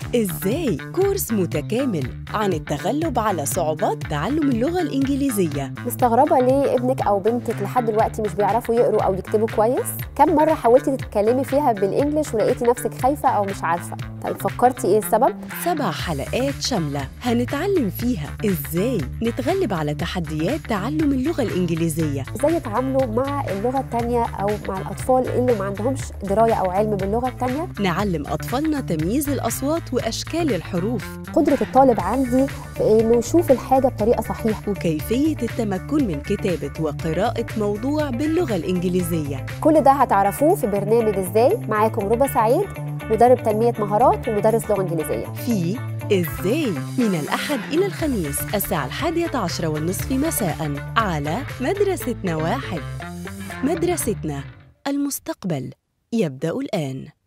إزاي كورس متكامل عن التغلب على صعوبات تعلم اللغة الإنجليزية مستغربة ليه ابنك أو بنتك لحد دلوقتي مش بيعرفوا يقروا أو يكتبوا كويس؟ كم مرة حاولتي تتكلمي فيها بالإنجلش ولقيتي نفسك خايفة أو مش عارفة؟ طيب فكرتي إيه السبب؟ سبع حلقات شاملة هنتعلم فيها إزاي نتغلب على تحديات تعلم اللغة الإنجليزية إزاي يتعاملوا مع اللغة التانية أو مع الأطفال اللي ما عندهمش دراية أو علم باللغة التانية؟ نعلم أطفالنا تمييز الأصوات وأشكال الحروف قدرة الطالب عندي في إنه يشوف الحاجة بطريقة صحيحة وكيفية التمكن من كتابة وقراءة موضوع باللغة الإنجليزية كل ده هتعرفوه في برنامج إزاي معاكم ربى سعيد مدرب تنمية مهارات ومدرس لغة إنجليزية في إزاي من الأحد إلى الخميس الساعة الحادية عشرة والنصف مساء على مدرستنا واحد مدرستنا المستقبل يبدأ الآن